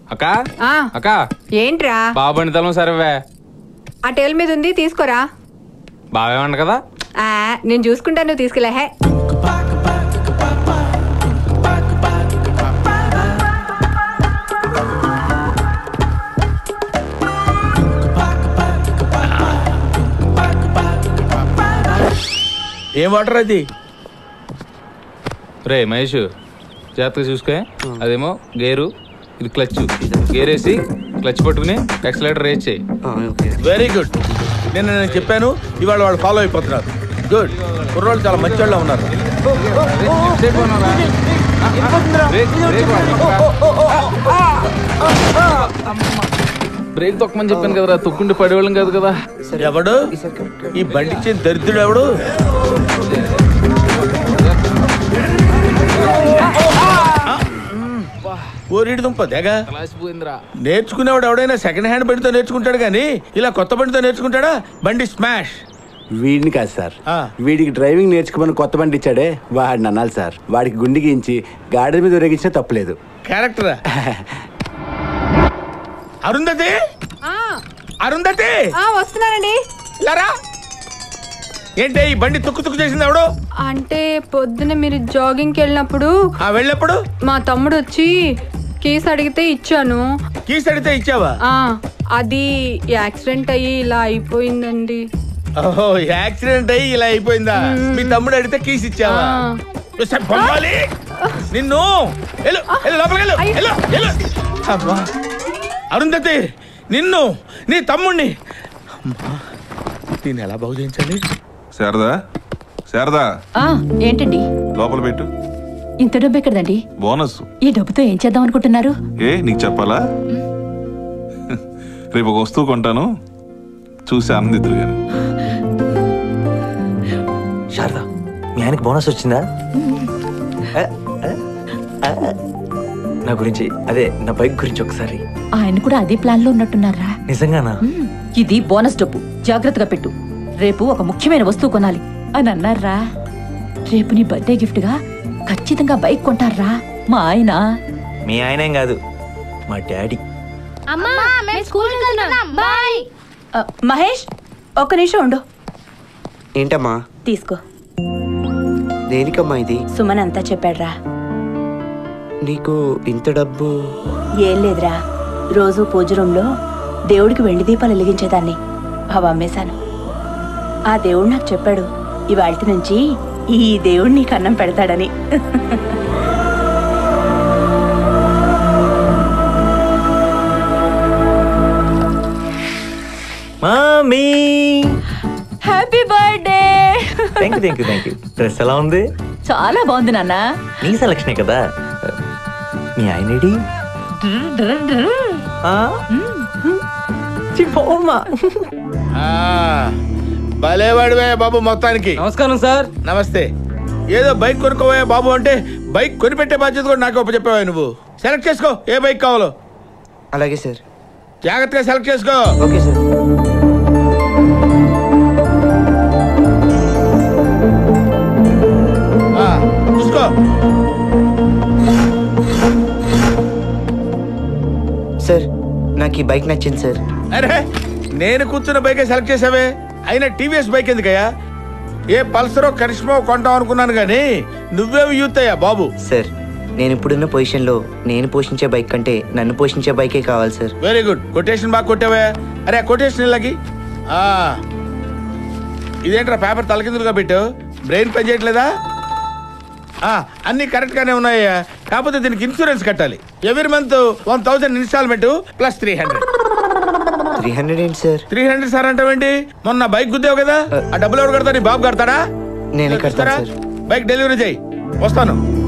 అక్క ఆ, అక్క ఏంట్రా బాబండి తలం సరేవే ఆ టేల్ మీద ఉంది తీసుకోరా బావేమంట కదా ఆ, నేను చూసుకుంటా నువ్వు తీసుకెళ్ళా హే ఏం వాటర్ అది రే మహేష్ జాగ్రత్తగా చూసుకో అదేమో గేరు ఇది క్లచ్ గేర్ వేసి క్లచ్ పట్టుకుని ఎక్సలేటర్ రేస్ చేయి వెరీ గుడ్ నిన్న నేను చెప్పాను ఇవాళ వాళ్ళు ఫాలో అయిపోతున్నారు గుడ్ కుర్రోళ్ళు చాలా మంచి వాళ్ళు ఉన్నారు బ్రేక్ బ్రేక్ బ్రేక్ తొక్కమని చెప్పాను కదరా తొక్కుంటే పడేవాళ్ళం కాదు కదా ఎవడు ఈ బండి ఇచ్చిన దరిద్రుడు ఎవడు ఓరిడి దుంప తెగ పోయిందిరా నేర్చుకునేవాడు ఎవడైనా సెకండ్ హ్యాండ్ బండితో నేర్చుకుంటాడు కానీ ఇలా కొత్త బండితో నేర్చుకుంటాడా బండి స్మాష్ వీడిని కాదు సార్ ఆ. వీడికి డ్రైవింగ్ నేర్చుకోమని కొత్త బండి ఇచ్చాడే వాడిని అనాలి సార్ వాడికి గుండి గీయించి గాడి మీద ఉరేగించినా తప్పలేదు క్యారెక్టరా అరుంధతి ఆ, అరుంధతి ఆ, వస్తున్నానండి లరా ఏంటి ఈ బండి తుక్కు తుక్కు చేసింది ఎవడు అంటే పొద్దున మీరు జాగింగ్కి వెళ్ళినప్పుడు ఆ వెళ్ళప్పుడు మా తమ్ముడు వచ్చి కీస్ అడిగితే ఇచ్చాను కీస్ అడిగితే ఇచ్చావా ఆ అది యాక్సిడెంట్ అయ్యి ఇలా అయిపోయిందండి ఓహో యాక్సిడెంట్ అయ్యి ఇలా అయిపోయిందా మీ తమ్ముడు అడిగితే కీస్ ఇచ్చావా ఆ. ఉస్సే, బొమ్మాలి! నిన్ను వెళ్ళు, వెళ్ళు, లోపలికి వెళ్ళు, అయ్యో. వెళ్ళు, వెళ్ళు. అమ్మా. అరుంధతి నిన్ను నీ తమ్ముణ్ణి అమ్మా దీన్ని ఎలా బాగు చేయించాలి శారదా శారదా ఆ ఏంటండి లోపల పెట్టు ఇంత డబ్బు ఎక్కడదండి బోనస్ ఈ డబ్బుతో ఏం చేద్దాం అనుకుంటున్నారు ఏ నీకు చెప్పాలా రేపు ఒక వస్తువు కొంటాను చూసి ఆనందిద్దురు గాని శారదా మీ ఆయనకి బోనస్ వచ్చిందా ఆ, ఆ, ఆ, ఆ. నా గురించి అదే నా బైక్ గురించి ఒకసారి ఆయన కూడా అదే ప్లాన్ లో ఉన్నట్టున్నారా నిజంగానా మ్మ్. ఇది బోనస్ డబ్బు జాగ్రత్తగా పెట్టు రేపు ఒక ముఖ్యమైన వస్తువు కొనాలి అని అన్నారా రేపు నీ బర్త్డే గిఫ్ట్ గా ఖచ్చితంగా బైక్ కొంటారా మా ఆయన మీ ఆయనేం కాదు మా డాడీ అమ్మా మేము స్కూల్ వెళ్తున్నాం బాయ్ ఆ, మహేష్ ఒక్క నిమిషం ఉండు ఏంటమ్మా తీసుకో దేనికమ్మా ఇది సుమన్ అంతా చెప్పాడ్రా నీకు ఇంత డబ్బు ఏం లేదురా రోజు పూజ రూంలో దేవుడికి వెండి దీపాలు వెలిగించేదాన్ని అవి అమ్మేశాను ఆ దేవుడు నాకు చెప్పాడు ఇవాళ నుంచి ఈ దేవుడు నీకు అన్నం పెడతాడని మామీ happy birthday thank you thank you thank you dress ఎలా ఉంది చాలా బాగుంది నాన్న నీ సెలక్షనే కదా మీ ఆయనడి ఆ, భలేవాడివే బాబు మొత్తానికి నమస్కారం సార్ నమస్తే ఏదో బైక్ కొనుక్కోవా బాబు అంటే బైక్ కొనిపెట్టే బాధ్యత కూడా నాకు చెప్పావా నువ్వు సెలెక్ట్ చేసుకో ఏ బైక్ కావాలో అలాగే సార్ జాగ్రత్తగా సెలెక్ట్ చేసుకో ఓకే సార్ ఆ, చూసుకో సార్ నాకు ఈ బైక్ నచ్చింది సార్ అరే నేను కూర్చున్న బైకే సెలెక్ట్ చేసావే అయినా టీవీఎస్ బైక్ ఎందుకయ్యా ఏ పల్సరో కరిష్మో కొంటాం అనుకున్నాను కానీ నువ్వేమి యూత్ అయ్యా బాబు సార్ నేను ఇప్పుడున్న పొజిషన్లో నేను పోషించే బైక్ కంటే నన్ను పోషించే బైకే కావాలి సార్ వెరీ గుడ్ కొటేషన్ బాగా కొట్టావే అరే కొటేషన్ ఇలాగి ఆ, ఇదేంట్రా పేపర్ తలకిందులుగా పెట్టావు బ్రెయిన్ పని చేయట్లేదా ఆ, అన్నీ కరెక్ట్ గానే ఉన్నాయ్యా కాకపోతే దీనికి ఇన్సూరెన్స్ కట్టాలి every month one thousand installment plus three hundred three hundred ఏంటి సార్ త్రీ హండ్రెడ్ సార్ అంటావేంటి మొన్న బైక్ గుద్దావు కదా ఆ డబ్బులు ఎవరు కడతా నీ బాబు కడతాడా నేనే కడతాను చూస్తారా? సార్ బైక్ డెలివరీ చేయి వస్తాను